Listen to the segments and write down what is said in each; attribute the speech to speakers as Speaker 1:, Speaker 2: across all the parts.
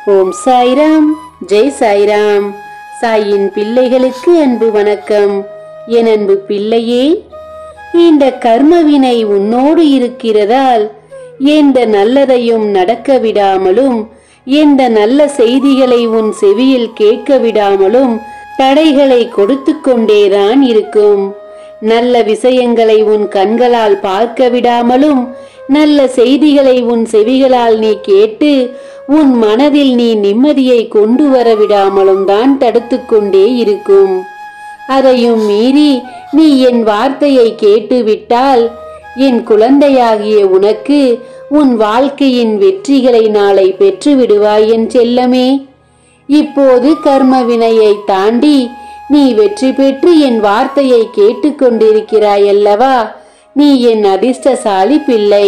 Speaker 1: ஓம் சாய்ராம் ஜெய் சாய்ராம் சாயின் பிள்ளைகளுக்கு அன்பு வணக்கம் என் அன்பு பிள்ளையே இந்த கர்மவினை உன்னோடு இருக்கிறதால் எந்த நல்லதையும் நடக்க விடாமலும் எந்த நல்ல செய்திகளை உன் செவியில் கேட்க விடாமலும் தடைகளை கொடுத்து கொண்டேதான் இருக்கும் நல்ல விஷயங்களை உன் கண்களால் பார்க்க விடாமலும் நல்ல செய்திகளை உன் செவிகளால் நீ கேட்டு உன் மனதில் நீ நிம்மதியை கொண்டு வர விடாமலும் தான் தடுத்து கொண்டே இருக்கும் அதையும் மீறி நீ என் வார்த்தையை கேட்டு விட்டால் என் குழந்தையாகிய உனக்கு உன் வாழ்க்கையின் வெற்றிகளை நாளை பெற்று விடுவாய் என் செல்லமே இப்போது கர்ம வினையை தாண்டி நீ வெற்றி பெற்று என் வார்த்தையை கேட்டுக்கொண்டிருக்கிறாய் அல்லவா நீ என் அதிர்ஷ்டசாலி பிள்ளை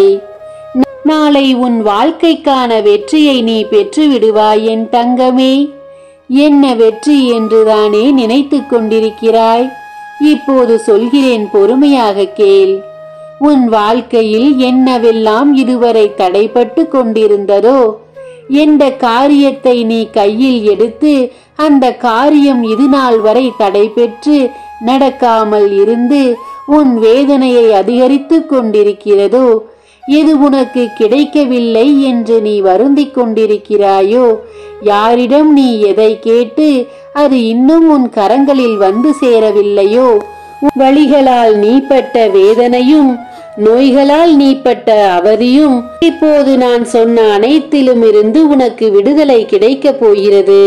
Speaker 1: நாளை உன் வாழ்க்கைக்கான வெற்றியை நீ பெற்று விடுவாய் என் தங்கமே என்ன வெற்றி என்றுதானே நினைத்துக் கொண்டிருக்கிறாய் இப்போது சொல்கிறேன் பொறுமையாக கேள் உன் வாழ்க்கையில் என்னவெல்லாம் இதுவரை தடைப்பட்டு கொண்டிருந்ததோ எந்த காரியத்தை நீ கையில் எடுத்து அந்த காரியம் இது நாள் வரை தடைபெற்று நடக்காமல் இருந்து உன் வேதனையை அதிகரித்துக் கொண்டிருக்கிறதோ எது உனக்கு கிடைக்கவில்லை என்று நீ வருந்திக் கொண்டிருக்கிறாயோ யாரிடம் நீ எதை கேட்டு அது இன்னும் உன் கரங்களில் வந்து சேரவில்லையோ வழிகளால் நீ பட்ட வேதனையும் நோய்களால் நீ பட்ட அவதியும் இப்போது நான் சொன்ன அனைத்திலும் இருந்து உனக்கு விடுதலை கிடைக்கப் போகிறது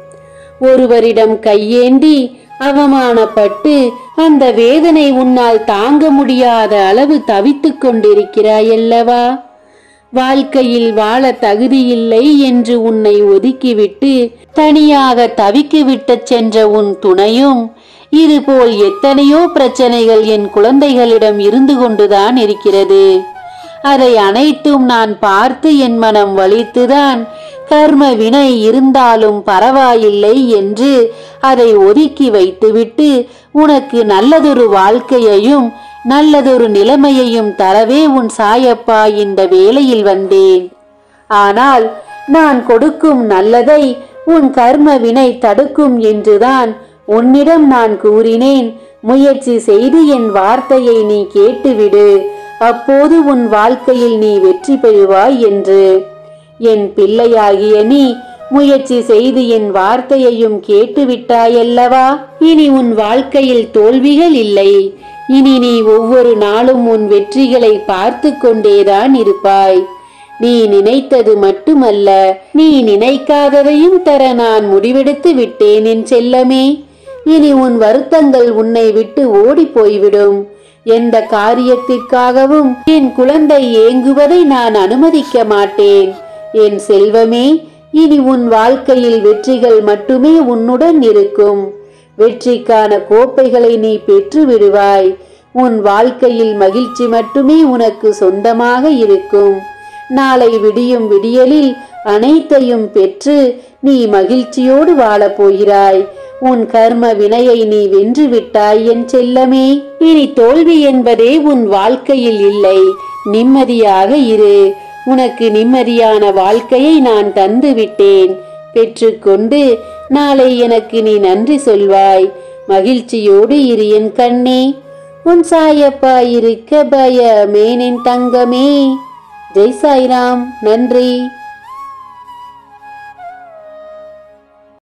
Speaker 1: ஒருவரிடம் கையேந்தி அவமானப்பட்டு அந்த வேதனை உன்னால் தாங்க முடியாத அளவு தவித்துக் கொண்டிருக்கிறாயல்லவா வாழ்க்கையில் வாழ தகுதியில்லை என்று உன்னை ஒதுக்கிவிட்டு தனியாக தவிக்கிவிட்டச் சென்ற உன் துணையும் இதுபோல் எத்தனையோ பிரச்சனைகள் என் குழந்தைகளிடம் இருந்து கொண்டுதான் இருக்கிறது அதை அனைத்தும் நான் பார்த்து என் மனம் வலித்துதான் கர்ம வினை இருந்தாலும் பரவாயில்லை என்று அதை ஒதுக்கி வைத்துவிட்டு உனக்கு நல்லதொரு வாழ்க்கையையும் நல்லதொரு நிலைமையையும் தரவே உன் சாயப்பா இந்த வேளையில் வந்தேன் ஆனால் நான் கொடுக்கும் நல்லதை உன் கர்ம வினை தடுக்கும் என்றுதான் உன்னிடம் நான் கூறினேன் முயற்சி செய்து என் வார்த்தையை நீ கேட்டுவிடு அப்போது உன் வாழ்க்கையில் நீ வெற்றி பெறுவாய் என்று என் பிள்ளையாகிய நீ முயற்சி செய்து என் வார்த்தையையும் கேட்டுவிட்டாயல்லவா இனி உன் வாழ்க்கையில் தோல்விகள் இல்லை இனி நீ ஒவ்வொரு நாளும் உன் வெற்றிகளை பார்த்து கொண்டேதான் இருப்பாய் நீ நினைத்தது மட்டுமல்ல நீ நினைக்காததையும் தர நான் முடிவெடுத்து விட்டேன் என் செல்லமே இனி உன் வருத்தங்கள் உன்னை விட்டு ஓடி போய்விடும் எந்த காரியத்திற்காகவும் என் குழந்தை ஏங்குவதை நான் அனுமதிக்க மாட்டேன் என் செல்வமே இனி உன் வாழ்க்கையில் வெற்றிகள் மட்டுமே உன்னுடன் இருக்கும் வெற்றிக்கான கோப்பைகளை நீ பெற்று விடுவாய் உன் வாழ்க்கையில் மகிழ்ச்சி மட்டுமே உனக்கு சொந்தமாக இருக்கும் நாளை விடியும் விடியலில் அனைத்தையும் பெற்று நீ மகிழ்ச்சியோடு வாழப் போகிறாய் உன் கர்ம வினையை நீ வென்று விட்டாய் என் செல்லமே இனி தோல்வி என்பதே உன் வாழ்க்கையில் இல்லை நிம்மதியாக இரு உனக்கு நிம்மதியான வாழ்க்கையை நான் தந்து விட்டேன் பெற்றுக்கொண்டு நாளை எனக்கு நீ நன்றி சொல்வாய் மகிழ்ச்சியோடு இரு என் கண்ணே உன் சாயப்பா இருக்க பயமேனின் தங்கமே ஜெய் சாய்ராம் நன்றி